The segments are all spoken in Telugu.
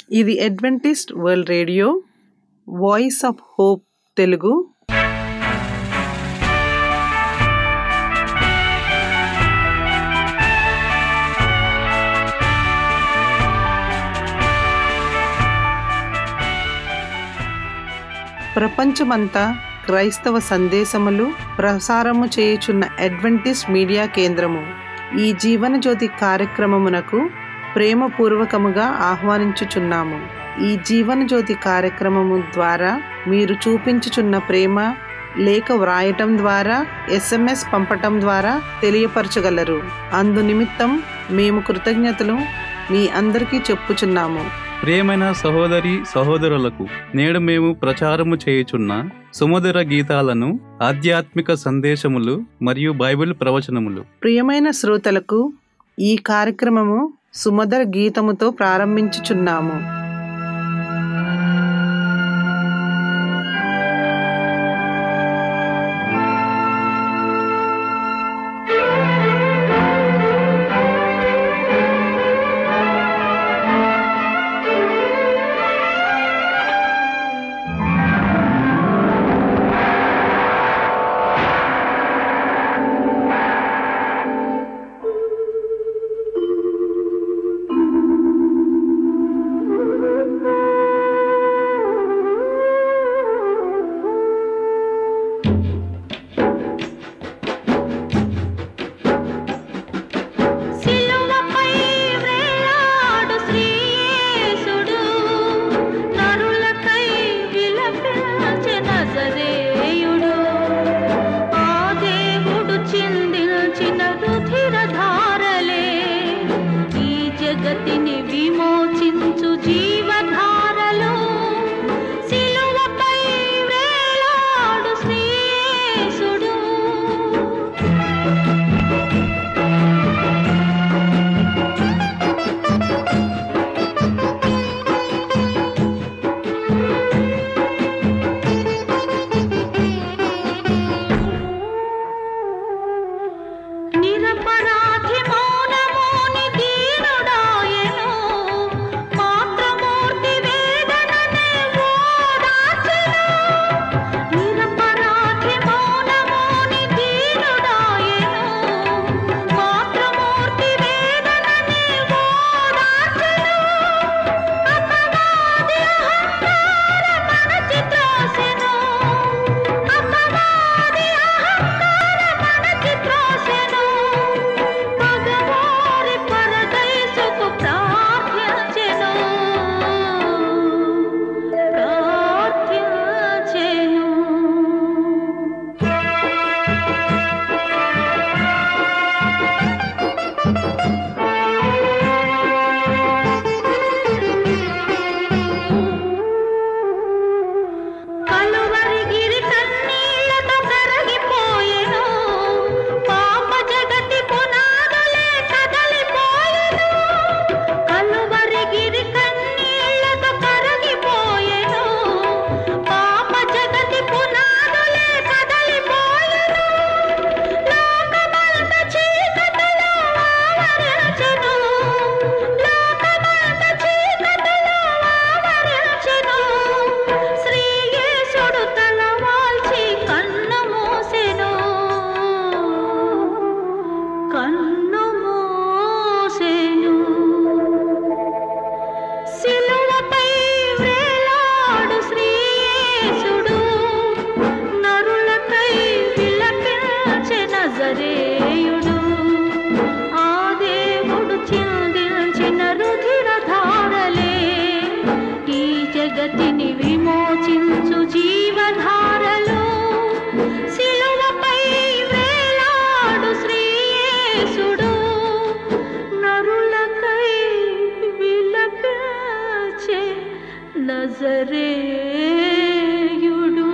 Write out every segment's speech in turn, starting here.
ఇది Adventist World Radio Voice of Hope Telugu ప్రపంచమంతా క్రైస్తవ సందేశములు ప్రసారము చేయుచున్న అడ్వెంటిస్ట్ మీడియా కేంద్రము ఈ జీవన జ్యోతి కార్యక్రమమునకు ప్రేమపూర్వకముగా ఆహ్వానించుచున్నాము ఈ జీవన జ్యోతి కార్యక్రమము ద్వారా మీరు చూపించుచున్న ప్రేమ లేఖ వ్రాయటం ద్వారా ఎస్ఎంఎస్ పంపటం ద్వారా తెలియపరచగలరు అందు నిమిత్తం మేము కృతజ్ఞతలు మీ అందరికీ చెప్పుచున్నాము ప్రియమైన సహోదరి సహోదరులకు నేడు మేము ప్రచారము చేయుచున్న సుమధుర గీతాలను ఆధ్యాత్మిక సందేశములు మరియు బైబిల్ ప్రవచనములు ప్రియమైన శ్రోతలకు ఈ కార్యక్రమము సుమధుర గీతముతో ప్రారంభించుచున్నాము సిలువపై వేలాడు శ్రీయేసుడు నరులకై విలపించే నజరేయుడు ఆ దేవుడు చిందించిన రుధిర ధారలే ఈ జగతిని విమోచించు జీవధారలు సిలువపై వేలాడు శ్రీయేసుడు నిరపరాధి మౌనమోని దీనుడాయెను మాతృమూర్తి వేదననే ఓదార్చెను నిరపరాధి మౌనమోని దీనుడాయెను మాతృమూర్తి వేదననే ఓదార్చెను అపవాది అహంకార మనచి త్రోసెను అపవాది అహంకార మనచి త్రోసెను పగవారి పరదైసుకు ప్రార్థించెను ప్రార్థించెను కలువరి గిరి కన్నీళ్లతో కరగిపోయెను పాప జగతి పునాదులే కదలిపోయెను కలువరి గిరి కన్నీళ్లతో కరగిపోయెను పాప జగతి పునాదులే కదలిపోయెను లోకమంత చీకటిలో ఆవరించెను లోకమంత చీకటిలో ఆవరించెను శ్రీయేసుడు తల వాల్చి కన్ను మూసెను కన్ను మూసెను సిలువపై వేలాడు శ్రీయేసుడు నరులకై విలపించే నజరేయుడు ఆ దేవుడు చిందించిన రుధిర ధారలే ఈ జగతిని విమోచించు జీవధారలు సిలువపై వేలాడు శ్రీయేసుడు నరులకై విలపించే నజరేయుడు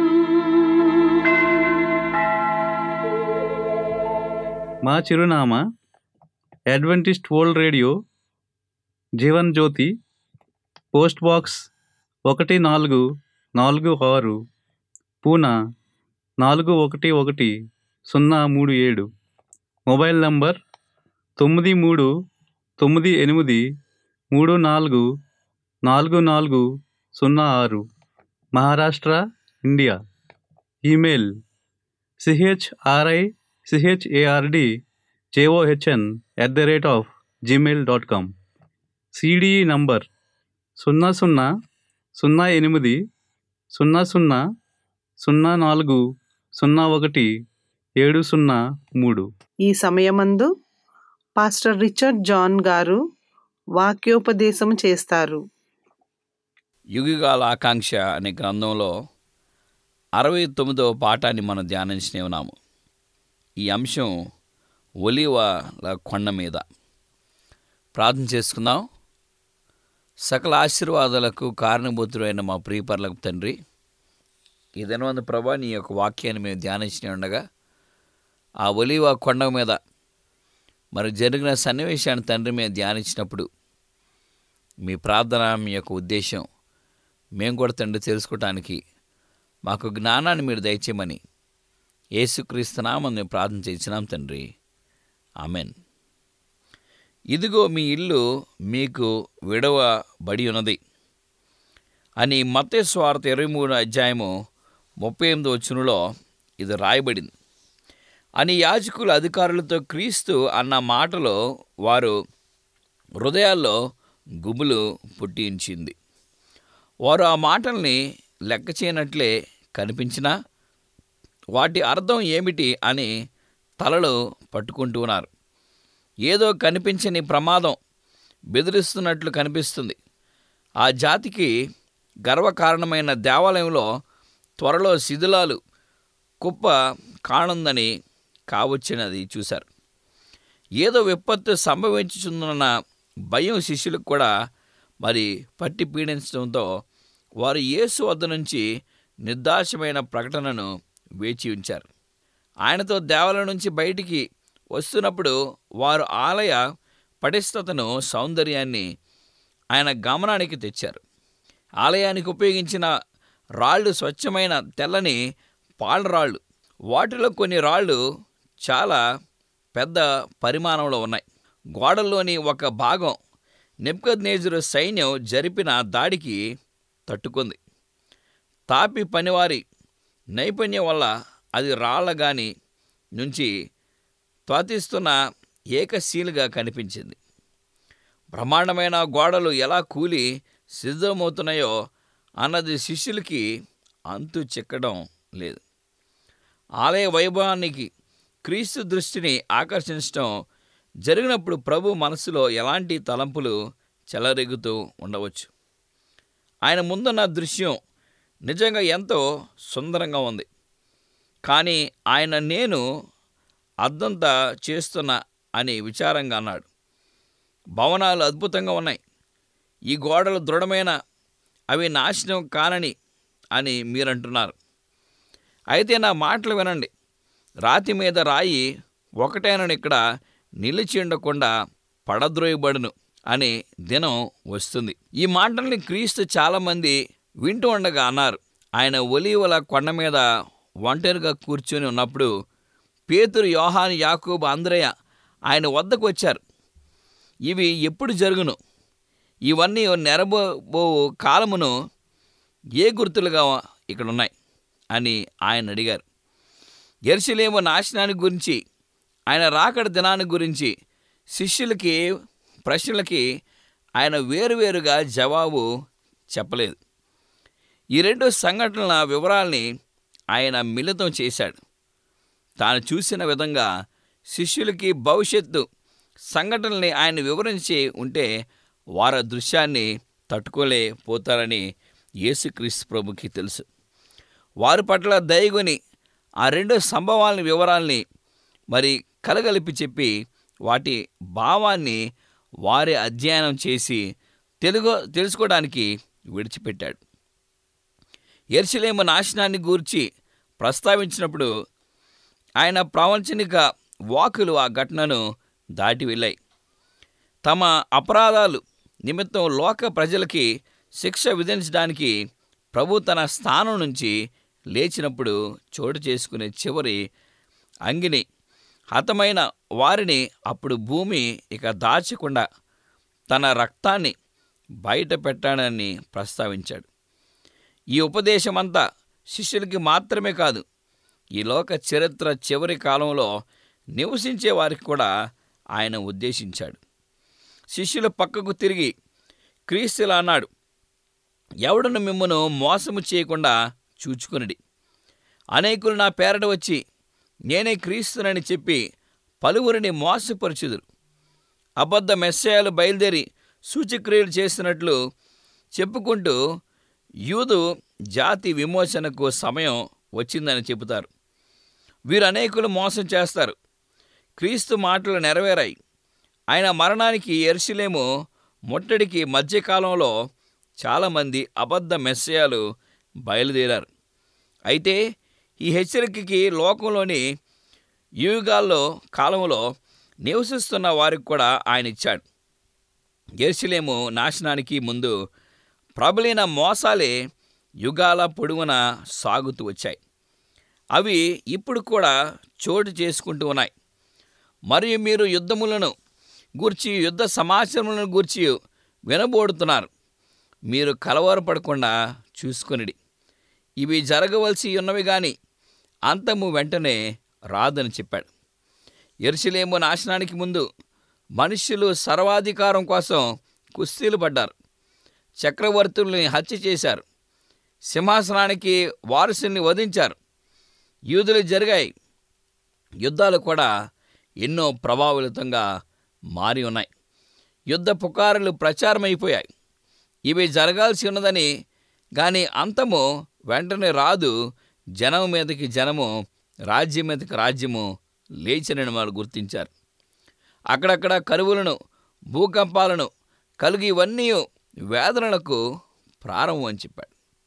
మా చిరునామా Adventist World Radio Jeevan Jyoti post box ఒకటి నాలుగు నాలుగు ఆరు పూనా నాలుగు ఒకటి ఒకటి సున్నా మూడు ఏడు మొబైల్ నంబర్ తొమ్మిది మూడు తొమ్మిది ఎనిమిది మూడు నాలుగు నాలుగు నాలుగు సున్నా ఆరు Maharashtra India email C H R I C H A R D J O H N at the rate of Gmail dot com C D E number సున్నా సున్నా సున్నా ఎనిమిది సున్నా సున్నా సున్నా నాలుగు సున్నా ఒకటి ఏడు సున్నా మూడు ఈ సమయమందు పాస్టర్ రిచర్డ్ జాన్ గారు వాక్యోపదేశం చేస్తారు యుగిగాల ఆకాంక్ష అనే గ్రంథంలో అరవై తొమ్మిదవ పాఠాన్ని మనం ధ్యానించనే ఉన్నాము ఈ అంశం ఒలివల కొండ మీద ప్రార్థన చేసుకుందాం సకల ఆశీర్వాదాలకు కారణభూతుడైన మా ప్రియపర్లకు తండ్రి ఈ దినవంత ప్రభా నీ యొక్క వాక్యాన్ని మేము ధ్యానించిన ఉండగా ఆ ఒలివ కొండ మీద మరి జరిగిన సన్నివేశాన్ని తండ్రి మేము ధ్యానించినప్పుడు మీ ప్రార్థన మీ యొక్క ఉద్దేశం మేము కూడా తండ్రి తెలుసుకోవటానికి మాకు జ్ఞానాన్ని మీరు దయచేయమని యేసుక్రీస్తునామని మేము ప్రార్థన చేసినాం తండ్రి ఆమెన్ ఇదిగో మీ ఇల్లు మీకు విడవబడి ఉన్నది అని మత్తే స్వార్థ ఇరవై మూడు అధ్యాయము ముప్పై ఎనిమిది వచ్చునులో ఇది రాయబడింది అని యాజకుల అధికారులతో క్రీస్తు అన్న మాటలో వారు హృదయాల్లో గుబులు పుట్టించింది వారు ఆ మాటల్ని లెక్క చేయనట్లే కనిపించినా వాటి అర్థం ఏమిటి అని తలలు పట్టుకుంటూ ఉన్నారు ఏదో కనిపించని ప్రమాదం బెదిరిస్తున్నట్లు కనిపిస్తుంది ఆ జాతికి గర్వకారణమైన దేవాలయంలో త్వరలో శిథిలాలు కుప్ప కానుందని కావచ్చినది చూశారు ఏదో విపత్తు సంభవించుచున్న భయం శిష్యులకు కూడా మరి పట్టి పీడించడంతో వారు యేసు వద్ద నుంచి నిర్దాక్షమైన ప్రకటనను వేచి ఉంచారు ఆయనతో దేవాలయం నుంచి బయటికి వస్తున్నప్పుడు వారు ఆలయ పటిష్టతను సౌందర్యాన్ని ఆయన గమనానికి తెచ్చారు ఆలయానికి ఉపయోగించిన రాళ్ళు స్వచ్ఛమైన తెల్లని పాలరాళ్ళు వాటిలో కొన్ని రాళ్ళు చాలా పెద్ద పరిమాణంలో ఉన్నాయి గోడల్లోని ఒక భాగం నెప్కద్నేజరు సైన్యం జరిపిన దాడికి తట్టుకుంది తాపి పనివారి నైపుణ్యం వల్ల అది రాళ్ళగాని నుంచి త్వతిస్తున్న ఏకశీలుగా కనిపించింది బ్రహ్మాండమైన గోడలు ఎలా కూలి సిద్ధమవుతున్నాయో అన్నది శిష్యులకి అంతు చిక్కడం లేదు ఆలయ వైభవానికి క్రీస్తు దృష్టిని ఆకర్షించడం జరిగినప్పుడు ప్రభు మనసులో ఎలాంటి తలంపులు చెలరేగుతూ ఉండవచ్చు ఆయన ముందున్న దృశ్యం నిజంగా ఎంతో సుందరంగా ఉంది కానీ ఆయన నేను అద్దంతా చేస్తున్నా అని విచారంగా అన్నాడు భవనాలు అద్భుతంగా ఉన్నాయి ఈ గోడలు దృఢమైన అవి నాశనం కానని అని మీరంటున్నారు అయితే నా మాటలు వినండి రాతి మీద రాయి ఒకటేనని ఇక్కడ నిలిచి ఉండకుండా పడద్రోయబడును అనే దినం వస్తుంది ఈ మాటల్ని క్రీస్తు చాలామంది వింటూ ఉండగా అన్నారు ఆయన ఒలీవల కొండ మీద ఒంటరిగా కూర్చొని ఉన్నప్పుడు పేతురు యోహాను యాకూబు అంద్రయ్య ఆయన వద్దకు వచ్చారు ఇవి ఎప్పుడు జరుగును ఇవన్నీ నెరబో కాలమును ఏ గుర్తులుగా ఇక్కడ ఉన్నాయి అని ఆయన అడిగారు ఎర్షలేము నాశనానికి గురించి ఆయన రాకడ దినాన్ని గురించి శిష్యులకి ప్రశ్నలకి ఆయన వేరువేరుగా జవాబు చెప్పలేదు ఈ రెండు సంఘటనల వివరాల్ని ఆయన మిళితం చేశాడు తాను చూసిన విధంగా శిష్యులకి భవిష్యత్తు సంఘటనల్ని ఆయన వివరించి ఉంటే వారి దృశ్యాన్ని తట్టుకోలేకపోతారని యేసుక్రీస్తు ప్రభుకి తెలుసు వారి పట్ల దయగొని ఆ రెండు సంభవాలని వివరాల్ని మరి కలగలిపి చెప్పి వాటి భావాన్ని వారి అధ్యయనం చేసి తెలుగు తెలుసుకోవడానికి విడిచిపెట్టాడు ఎర్షలేము నాశనాన్ని గూర్చి ప్రస్తావించినప్పుడు ఆయన ప్రావంచనిక వాకులు ఆ ఘటనను దాటి వెళ్ళాయి తమ అపరాధాలు నిమిత్తం లోక ప్రజలకి శిక్ష విధించడానికి ప్రభు తన స్థానం నుంచి లేచినప్పుడు చోటు చేసుకునే చివరి అంగిని హతమైన వారిని అప్పుడు భూమి ఇక దాచకుండా తన రక్తాన్ని బయట పెట్టాడని ప్రస్తావించాడు ఈ ఉపదేశమంతా శిష్యులకి మాత్రమే కాదు ఈ లోక చరిత్ర చివరి కాలంలో నివసించే వారికి కూడా ఆయన ఉద్దేశించాడు శిష్యుల పక్కకు తిరిగి క్రీస్తులా అన్నాడు ఎవడను మిమ్మను మోసము చేయకుండా చూచుకునడి అనేకులు నా పేరట వచ్చి నేనే క్రీస్తునని చెప్పి పలువురిని మోసపరుచుదురు అబద్ధ మెస్సయాలు బయలుదేరి సూచక్రియలు చేసినట్లు చెప్పుకుంటూ యూదు జాతి విమోచనకు సమయం వచ్చిందని చెబుతారు వీరు అనేకులు మోసం చేస్తారు క్రీస్తు మాటలు నెరవేరాయి ఆయన మరణానికి ఎర్సిలేము ముట్టడికి మధ్యకాలంలో చాలామంది అబద్ధ మెస్సయాలు బయలుదేరారు అయితే ఈ హెచ్చరికకి లోకంలోని యుగాల్లో కాలంలో నివసిస్తున్న వారికి కూడా ఆయన ఇచ్చాడు ఎర్సిలేము నాశనానికి ముందు ప్రబలిన మోసాలే యుగాల పొడవున సాగుతూ వచ్చాయి అవి ఇప్పుడు కూడా చోటు చేసుకుంటూ ఉన్నాయి మరియు మీరు యుద్ధములను గూర్చి యుద్ధ సమాచారములను గూర్చి వినబోడుతున్నారు మీరు కలవరపడకుండా చూసుకొనిడి ఇవి జరగవలసి ఉన్నవి కానీ అంతము వెంటనే రాదని చెప్పాడు ఎరుసలేము నాశనానికి ముందు మనుష్యులు సర్వాధికారం కోసం కుస్తీలు పడ్డారు చక్రవర్తుల్ని హత్య చేశారు సింహాసనానికి వారసుని వధించారు యూదులు జరిగాయి యుద్ధాలు కూడా ఎన్నో ప్రభావితంగా మారి ఉన్నాయి యుద్ధ పుకారులు ప్రచారమైపోయాయి ఇవి జరగాల్సి ఉన్నదని కానీ అంతము వెంటనే రాదు జనం మీదకి జనము రాజ్యం మీదకి రాజ్యము లేచినని వారు గుర్తించారు అక్కడక్కడ కరువులను భూకంపాలను కలిగి ఇవన్నీ వేదనలకు ప్రారంభం అని చెప్పాడు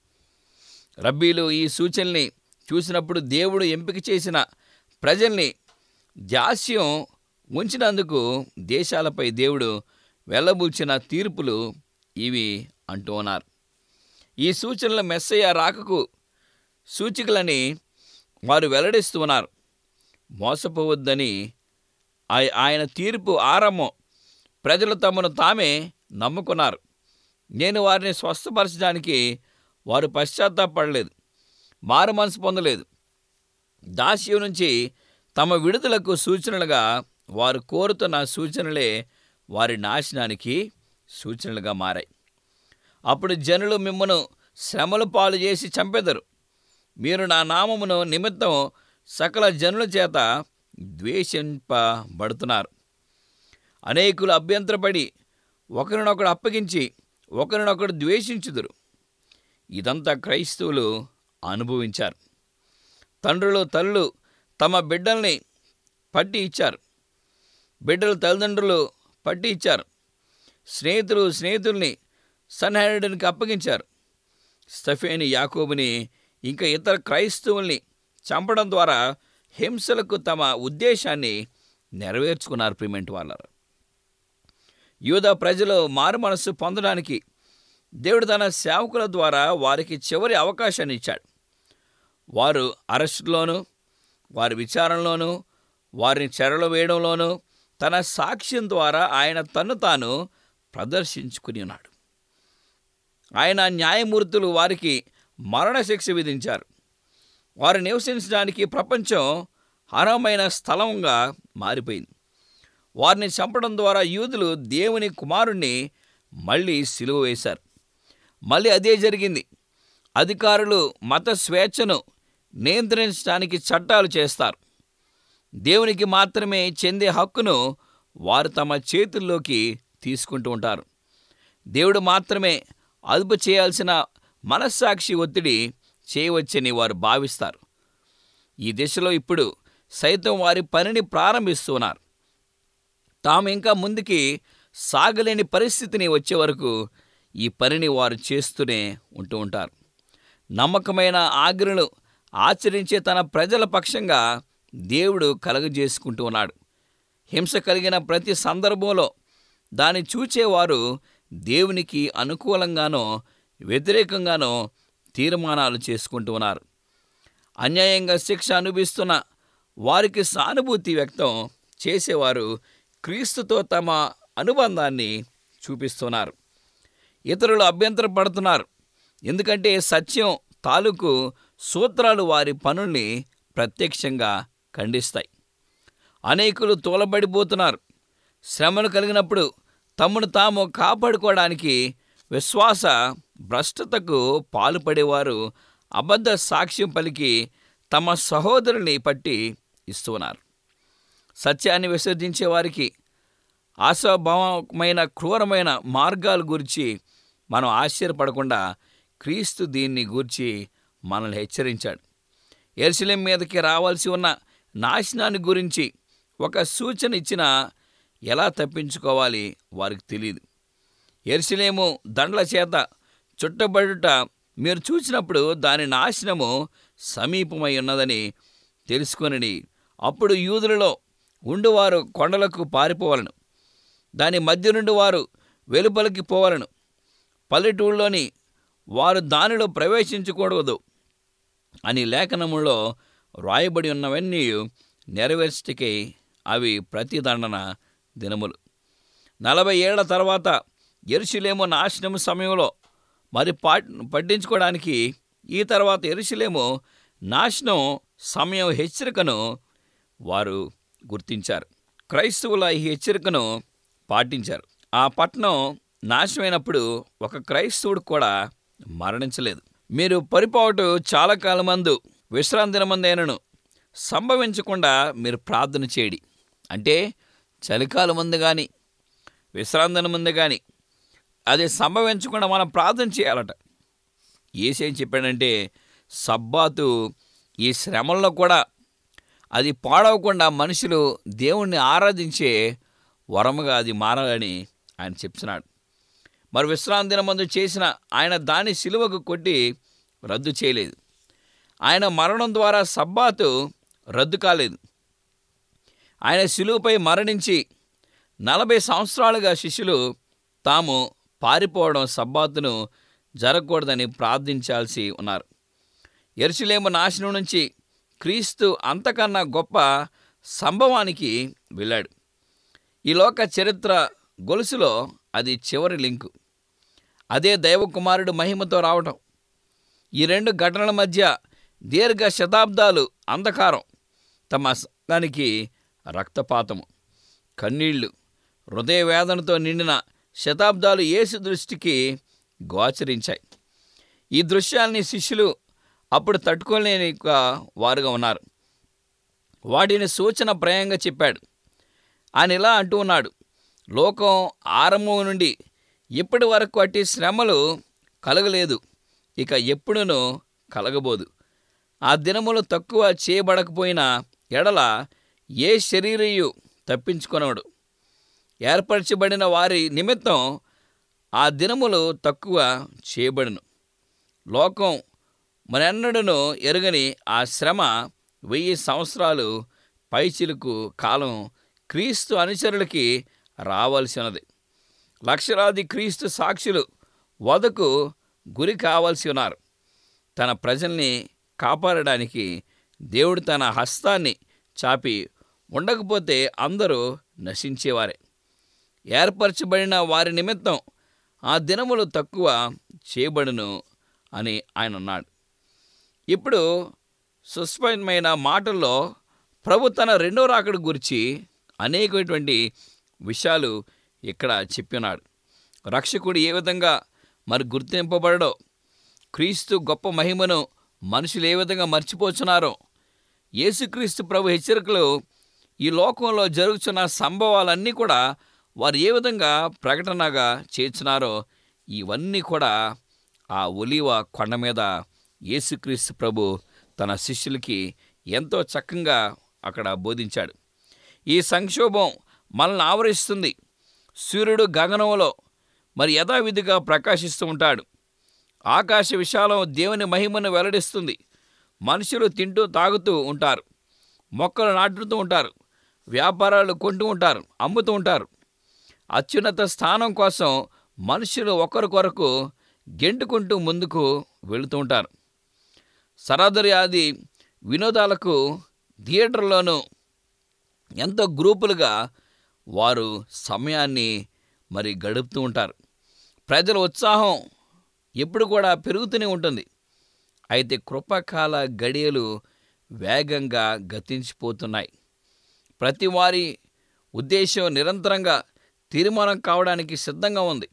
రబ్బీలు ఈ సూచనల్ని చూసినప్పుడు దేవుడు ఎంపిక చేసిన ప్రజల్ని జాస్యం ఉంచినందుకు దేశాలపై దేవుడు వెళ్ళబూచిన తీర్పులు ఇవి అంటూ ఉన్నారు ఈ సూచనల మెస్సయ్య రాకకు సూచికలని వారు వెల్లడిస్తూ ఉన్నారు మోసపోవద్దని ఆయ- ఆయన తీర్పు ఆరంభం ప్రజలు తమను తామే నమ్ముకున్నారు నేను వారిని స్వస్థపరచడానికి వారు పశ్చాత్తాపడలేదు మారు మనసు పొందలేదు దాస్యం నుంచి తమ విడుదలకు సూచనలుగా వారు కోరుతున్న సూచనలే వారి నాశనానికి సూచనలుగా మారాయి అప్పుడు జనులు మిమ్మను శ్రమలు పాలు చేసి చంపెదరు మీరు నా నామమును నిమిత్తం సకల జనుల చేత ద్వేషింపబడుతున్నారు అనేకులు అభ్యంతరపడి ఒకరినొకడు అప్పగించి ఒకరినొకడు ద్వేషించుదురు ఇదంతా క్రైస్తవులు అనుభవించారు తండ్రులు తల్లులు తమ బిడ్డల్ని పట్టి ఇచ్చారు బిడ్డలు తల్లిదండ్రులు పట్టి ఇచ్చారు స్నేహితులు స్నేహితుల్ని సన్హైరుడికి అప్పగించారు స్టఫేని యాకోబుని ఇంకా ఇతర క్రైస్తవుల్ని చంపడం ద్వారా హింసలకు తమ ఉద్దేశాన్ని నెరవేర్చుకున్నారు ప్రిమెంట్ వాళ్ళ యూదా ప్రజలు మారు మనస్సు పొందడానికి దేవుడు తన సేవకుల ద్వారా వారికి చివరి అవకాశాన్ని ఇచ్చాడు వారు అరెస్టులోనూ వారి విచారణలోనూ వారిని చెరలో వేయడంలోనూ తన సాక్ష్యం ద్వారా ఆయన తన్ను తాను ప్రదర్శించుకుని ఉన్నాడు ఆయన న్యాయమూర్తులు వారికి మరణశిక్ష విధించారు వారు నివసించడానికి ప్రపంచం అర్హమైన స్థలంగా మారిపోయింది వారిని చంపడం ద్వారా యూదులు దేవుని కుమారుణ్ణి మళ్ళీ సిలువ వేశారు మళ్ళీ అదే జరిగింది అధికారులు మత స్వేచ్ఛను నియంత్రించడానికి చట్టాలు చేస్తారు దేవునికి మాత్రమే చెందే హక్కును వారు తమ చేతుల్లోకి తీసుకుంటూ ఉంటారు దేవుడు మాత్రమే అదుపు చేయాల్సిన మనస్సాక్షి ఒత్తిడి చేయవచ్చని వారు భావిస్తారు ఈ దిశలో ఇప్పుడు సైతం వారి పనిని ప్రారంభిస్తున్నారు తాము ఇంకా ముందుకి సాగలేని పరిస్థితిని వచ్చే వరకు ఈ పనిని వారు చేస్తూనే ఉంటూ ఉంటారు నమ్మకమైన ఆజ్ఞలు ఆచరించే తన ప్రజల పక్షంగా దేవుడు కలగజేసుకుంటూ ఉన్నాడు హింస కలిగిన ప్రతి సందర్భంలో దాన్ని చూచేవారు దేవునికి అనుకూలంగానో వ్యతిరేకంగానో తీర్మానాలు చేసుకుంటూ ఉన్నారు అన్యాయంగా శిక్ష అనుభవిస్తున్న వారికి సానుభూతి వ్యక్తం చేసేవారు క్రీస్తుతో తమ అనుబంధాన్ని చూపిస్తున్నారు ఇతరులు అభ్యంతర పడుతున్నారు ఎందుకంటే సత్యం తాలూకు సూత్రాలు వారి పనుల్ని ప్రత్యక్షంగా ఖండిస్తాయి అనేకులు తూలబడిపోతున్నారు శ్రమలు కలిగినప్పుడు తమను తాము కాపాడుకోవడానికి విశ్వాస భ్రష్టతకు పాల్పడేవారు అబద్ధ సాక్ష్యం పలికి తమ సహోదరుని పట్టి ఇస్తున్నారు సత్యాన్ని విసర్జించే వారికి ఆశాభావమైన క్రూరమైన మార్గాల గురించి మనం ఆశ్చర్యపడకుండా క్రీస్తు దీన్ని గూర్చి మనల్ని హెచ్చరించాడు ఎరుసలేం మీదకి రావాల్సి ఉన్న నాశనాన్ని గురించి ఒక సూచన ఇచ్చినా ఎలా తప్పించుకోవాలి వారికి తెలియదు ఎరుసలేము దండ్ల చేత చుట్టబడుట మీరు చూసినప్పుడు దాని నాశనము సమీపమై ఉన్నదని తెలుసుకొనని అప్పుడు యూదులలో ఉండువారు కొండలకు పారిపోవాలను దాని మధ్య నుండి వారు వెలుపలికి పోవాలను పల్లెటూళ్ళలోని వారు దానిలో ప్రవేశించకూడదు అని లేఖనములో వ్రాయబడి ఉన్నవన్నీ నెరవేర్చటికై అవి ప్రతిదండన దినములు నలభై ఏళ్ల తర్వాత ఎరుషులేము నాశనం సమయంలో మరి పా పట్టించుకోవడానికి ఈ తర్వాత ఎరుషులేము నాశనం సమయం హెచ్చరికను వారు గుర్తించారు క్రైస్తవుల ఈ హెచ్చరికను పాటించారు ఆ పట్టణం నాశనమైనప్పుడు ఒక క్రైస్తవుడు కూడా మరణించలేదు మీరు పరిపాటు చాలా కాలమందు విశ్రాంతి దినమందైనను సంభవించకుండా మీరు ప్రార్థన చేయడి అంటే చలికాలం ముందు కానీ విశ్రాంతి ముందు కానీ అది సంభవించకుండా మనం ప్రార్థన చేయాలట ఏసేం చెప్పాడంటే సబ్బాతు ఈ శ్రమల్లో కూడా అది పాడవకుండా మనుషులు దేవుణ్ణి ఆరాధించే వరముగా అది మారాలని ఆయన చెప్తున్నాడు మరి విశ్రాంతి దినమందు చేసిన ఆయన దాని సిలువకు కొట్టి రద్దు చేయలేదు ఆయన మరణం ద్వారా సబ్బాతు రద్దు కాలేదు ఆయన సిలువపై మరణించి నలభై సంవత్సరాలుగా శిష్యులు తాము పారిపోవడం సబ్బాతును జరగకూడదని ప్రార్థించాల్సి ఉన్నారు ఎరుసలేము నాశనం నుంచి క్రీస్తు అంతకన్నా గొప్ప సంభవానికి వెళ్ళాడు ఈ లోక చరిత్ర గొలుసులో అది చివరి లింకు అదే దైవకుమారుడు మహిమతో రావటం ఈ రెండు ఘటనల మధ్య దీర్ఘ శతాబ్దాలు అంధకారం తమ సంఘానికి రక్తపాతము కన్నీళ్లు హృదయ వేదనతో నిండిన శతాబ్దాలు యేసు దృష్టికి గోచరించాయి ఈ దృశ్యాల్ని శిష్యులు అప్పుడు తట్టుకోలేని వారుగా ఉన్నారు వాటిని సూచన ప్రయంగా చెప్పాడు ఆయన ఇలా అంటూ ఉన్నాడు లోకం ఆరంభం నుండి ఇప్పటి వరకు అట్టి శ్రమలు కలగలేదు ఇక ఎప్పుడునూ కలగబోదు ఆ దినములు తక్కువ చేయబడకపోయిన ఎడల ఏ శరీరయు తప్పించుకొనడు ఏర్పరచబడిన వారి నిమిత్తం ఆ దినములు తక్కువ చేయబడును లోకం మరెన్నడను ఎరుగని ఆ శ్రమ వెయ్యి సంవత్సరాలు పైచిలుకు కాలం క్రీస్తు అనుచరులకి రావాల్సి ఉన్నది లక్షలాది క్రీస్తు సాక్షులు వదకు గురి కావాల్సి ఉన్నారు తన ప్రజల్ని కాపాడడానికి దేవుడు తన హస్తాన్ని చాపి ఉండకపోతే అందరూ నశించేవారే ఏర్పరచబడిన వారి నిమిత్తం ఆ దినములు తక్కువ చేయబడును అని ఆయన అన్నాడు ఇప్పుడు సుస్పష్టమైన మాటల్లో ప్రభు తన రెండో రాకడ గురించి అనేకటువంటి విషయాలు ఇక్కడ చెప్పినాడు రక్షకుడు ఏ విధంగా మరి గుర్తింపబడడో క్రీస్తు గొప్ప మహిమను మనుషులు ఏ విధంగా మర్చిపోతున్నారో యేసుక్రీస్తు ప్రభు హెచ్చరికలు ఈ లోకంలో జరుగుతున్న సంభవాలన్నీ కూడా వారు ఏ విధంగా ప్రకటనగా చేస్తున్నారో ఇవన్నీ కూడా ఆ ఒలివ కొండ మీద యేసుక్రీస్తు ప్రభు తన శిష్యులకి ఎంతో చక్కగా అక్కడ బోధించాడు ఈ సంక్షోభం మనల్ని ఆవరిస్తుంది సూర్యుడు గగనంలో మరి యథావిధిగా ప్రకాశిస్తూ ఉంటాడు ఆకాశ విశాలం దేవుని మహిమను వెల్లడిస్తుంది మనుషులు తింటూ తాగుతూ ఉంటారు మొక్కలు నాటుతూ ఉంటారు వ్యాపారాలు కొంటూ ఉంటారు అమ్ముతూ ఉంటారు అత్యున్నత స్థానం కోసం మనుషులు ఒకరికొరకు గెంటుకుంటూ ముందుకు వెళుతూ ఉంటారు సరాదరి ఆది వినోదాలకు థియేటర్లోనూ ఎంతో గ్రూపులుగా వారు సమయాన్ని మరి గడుపుతూ ఉంటారు ప్రజల ఉత్సాహం ఎప్పుడు కూడా పెరుగుతూనే ఉంటుంది అయితే కృపకాల గడియలు వేగంగా గతించిపోతున్నాయి ప్రతి వారి ఉద్దేశం నిరంతరంగా తీర్మానం కావడానికి సిద్ధంగా ఉంది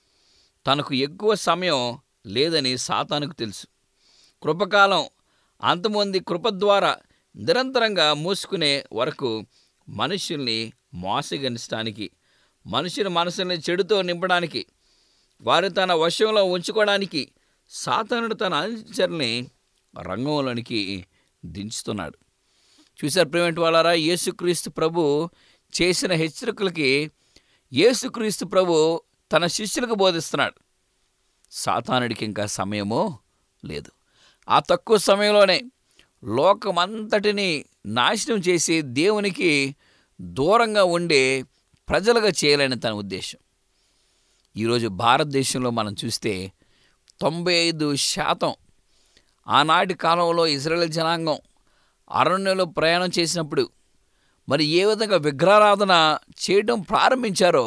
తనకు ఎక్కువ సమయం లేదని సాతానుకు తెలుసు కృపకాలం అంతమంది కృప ద్వారా నిరంతరంగా మూసుకునే వరకు మనుషుల్ని మోసగించడానికి మనుషుల మనసుల్ని చెడుతో నింపడానికి వారు తన వశంలో ఉంచుకోవడానికి సాతానుడు తన అనుచరుల్ని రంగంలోనికి దించుతున్నాడు చూశారు ప్రేమటి వాళ్ళారా యేసుక్రీస్తు ప్రభు చేసిన హెచ్చరికలకి యేసుక్రీస్తు ప్రభు తన శిష్యులకు బోధిస్తున్నాడు సాతానుడికి ఇంకా సమయమో లేదు ఆ తక్కువ సమయంలోనే లోకమంతటిని నాశనం చేసి దేవునికి దూరంగా ఉండే ప్రజలుగా చేయాలని తన ఉద్దేశం ఈరోజు భారతదేశంలో మనం చూస్తే తొంభై ఐదు శాతం ఆనాటి కాలంలో ఇజ్రాయెల్ జనాంగం అరణ్యంలో ప్రయాణం చేసినప్పుడు మరి ఏ విధంగా విగ్రహారాధన చేయడం ప్రారంభించారో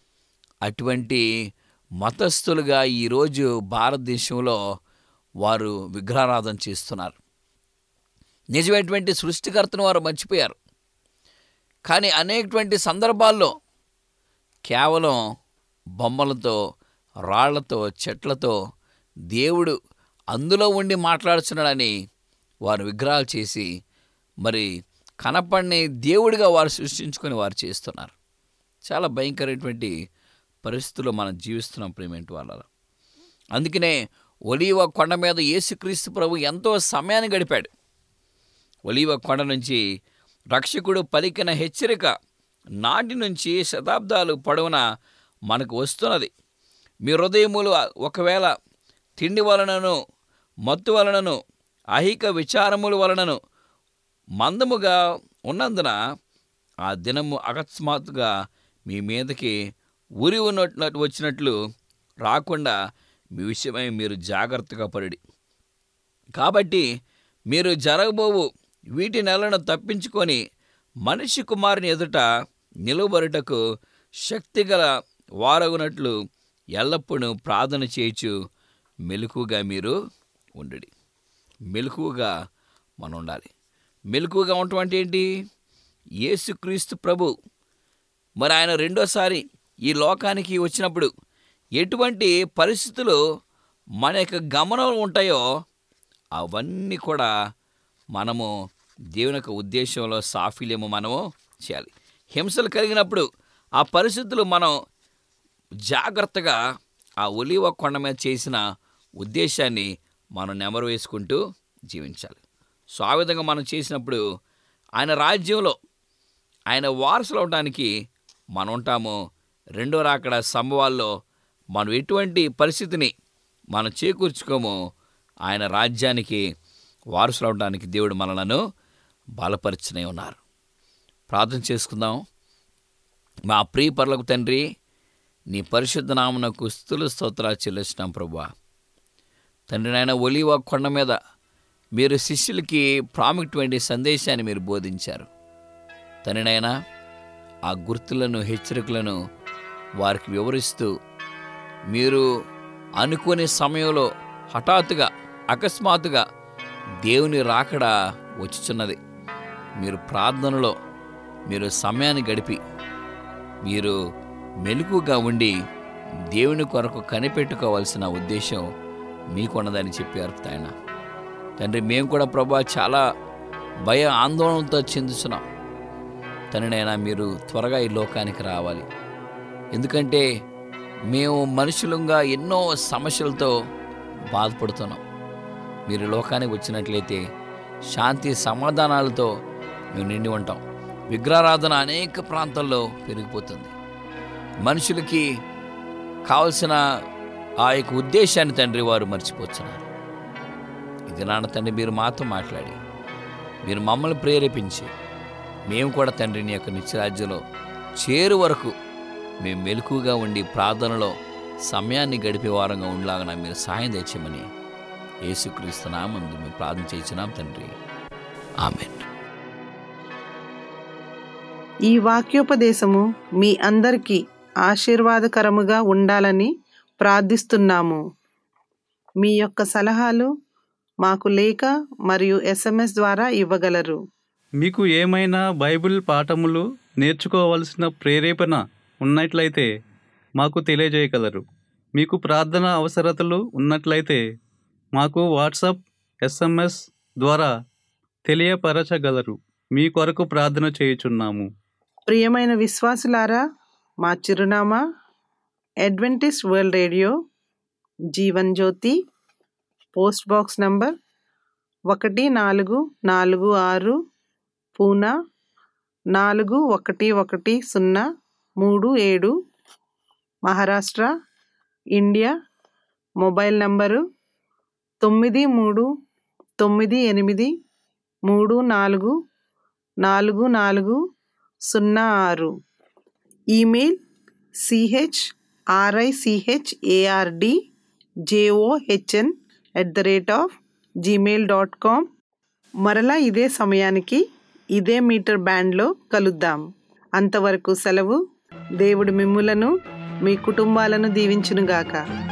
అటువంటి మతస్థులుగా ఈరోజు భారతదేశంలో వారు విగ్రహారాధన చేస్తున్నారు నిజమైనటువంటి సృష్టికర్తను వారు మర్చిపోయారు కానీ అనేకటువంటి సందర్భాల్లో కేవలం బొమ్మలతో రాళ్లతో చెట్లతో దేవుడు అందులో ఉండి మాట్లాడుతున్నాడని వారు విగ్రహాలు చేసి మరి కనపడిని దేవుడిగా వారు సృష్టించుకొని వారు చేస్తున్నారు చాలా భయంకరమైనటువంటి పరిస్థితుల్లో మనం జీవిస్తున్నాం ప్రేమేంటి వాళ్ళ అందుకనే ఒలీవ కొండ మీద యేసుక్రీస్తు ప్రభు ఎంతో సమయాన్ని గడిపాడు ఒలీవ కొండ నుంచి రక్షకుడు పలికిన హెచ్చరిక నాటి నుంచి శతాబ్దాలు పొడవున మనకు వస్తున్నది మీ హృదయములు ఒకవేళ తిండి వలనను మత్తు వలనను అహిక విచారముల వలనను మందముగా ఉన్నందున ఆ దినము అకస్మాత్తుగా మీ మీదకి ఉరి ఉన్నట్లు వచ్చినట్లు రాకుండా మీ విషయమై మీరు జాగ్రత్తగా పరుడి కాబట్టి మీరు జరగబోవు వీటి నెలను తప్పించుకొని మనిషి కుమారుని ఎదుట నిలువబరుటకు శక్తిగల వారగునట్లు ఎల్లప్పుడూ ప్రార్థన చేయొచ్చు మెలకుగా మీరు ఉండుడి మెలకుగా మనం ఉండాలి మెలకుగా ఉండటం అంటే ఏంటి యేసుక్రీస్తు ప్రభు మరి ఆయన రెండోసారి ఈ లోకానికి వచ్చినప్పుడు ఎటువంటి పరిస్థితులు మన యొక్క గమనంలో ఉంటాయో అవన్నీ కూడా మనము దేవుని యొక్క ఉద్దేశంలో సాఫీల్యము మనము చేయాలి హింసలు కలిగినప్పుడు ఆ పరిస్థితులు మనం జాగ్రత్తగా ఆ ఒలివ కొండ మీద చేసిన ఉద్దేశాన్ని మనం నెమరు వేసుకుంటూ జీవించాలి సో ఆ విధంగా మనం చేసినప్పుడు ఆయన రాజ్యంలో ఆయన వారసులు అవడానికి మనం ఉంటాము రెండో రాకడ సంభవాల్లో మనం ఎటువంటి పరిస్థితిని మనం చేకూర్చుకోమో ఆయన రాజ్యానికి వారసులు అవడానికి దేవుడు మనలను బలపరిచనే ఉన్నారు ప్రార్థన చేసుకుందాం మా ప్రియ పర్లకు తండ్రి నీ పరిశుద్ధ నామనకు స్థుల స్తోత్రాలు చెల్లిస్తున్నాం ప్రభా తండ్రి నాయన ఒలివ కొండ మీద మీరు శిష్యులకి ప్రాముఖ్యమైన సందేశాన్ని మీరు బోధించారు తండ్రి నాయన ఆ గుర్తులను హెచ్చరికలను వారికి వివరిస్తూ మీరు అనుకునే సమయంలో హఠాత్తుగా అకస్మాత్తుగా దేవుని రాకడ వచ్చుచున్నది మీరు ప్రార్థనలో మీరు సమయాన్ని గడిపి మీరు మెలకుగా ఉండి దేవుని కొరకు కనిపెట్టుకోవాల్సిన ఉద్దేశం మీకున్నదని చెప్పారు ఆయన తండ్రి మేము కూడా ప్రభా చాలా భయ ఆందోళనతో చెందుతున్నాం తండ్రినైనా మీరు త్వరగా ఈ లోకానికి రావాలి ఎందుకంటే మేము మనుషులంగా ఎన్నో సమస్యలతో బాధపడుతున్నాం మీరు లోకానికి వచ్చినట్లయితే శాంతి సమాధానాలతో మేము నిండి ఉంటాం విగ్రహారాధన అనేక ప్రాంతాల్లో పెరిగిపోతుంది మనుషులకి కావలసిన ఆ యొక్క ఉద్దేశాన్ని తండ్రి వారు మర్చిపోతున్నారు ఇది నాన్న తండ్రి మీరు మాతో మాట్లాడి మీరు మమ్మల్ని ప్రేరేపించి మేము కూడా తండ్రిని యొక్క నిత్యరాజ్యంలో చేరు వరకు మేము మెలకుగా ఉండి ప్రార్థనలో సమయాన్ని గడిపే వారంగా ఉండలాగా మీరు సాయం తెచ్చమని యేసుక్రీస్తు నామందు మేము ప్రార్థన చేయించినాం తండ్రి ఆమెన్ ఈ వాక్యోపదేశము మీ అందరికీ ఆశీర్వాదకరముగా ఉండాలని ప్రార్థిస్తున్నాము మీ యొక్క సలహాలు మాకు లేఖ మరియు ఎస్ఎంఎస్ ద్వారా ఇవ్వగలరు మీకు ఏమైనా బైబిల్ పాఠములు నేర్చుకోవలసిన ప్రేరేపణ ఉన్నట్లయితే మాకు తెలియజేయగలరు మీకు ప్రార్థన అవసరతలు ఉన్నట్లయితే మాకు వాట్సాప్ ఎస్ఎంఎస్ ద్వారా తెలియపరచగలరు మీ కొరకు ప్రార్థన చేయుచున్నాము ప్రియమైన విశ్వాసులారా మా చిరునామా Adventist World Radio Jeevan Jyoti post box number ఒకటి నాలుగు నాలుగు ఆరు పూనా నాలుగు ఒకటి ఒకటి సున్నా మూడు ఏడు మహారాష్ట్ర ఇండియా మొబైల్ నంబరు తొమ్మిది మూడు తొమ్మిది ఎనిమిది మూడు నాలుగు నాలుగు నాలుగు సున్నా ఆరు email C H R I C H A R D J O H N at the rate of Gmail dot com మరలా ఇదే సమయానికి ఇదే మీటర్ బ్యాండ్లో కలుద్దాం అంతవరకు సెలవు దేవుడు మిమ్ములను మీ కుటుంబాలను దీవించునుగాక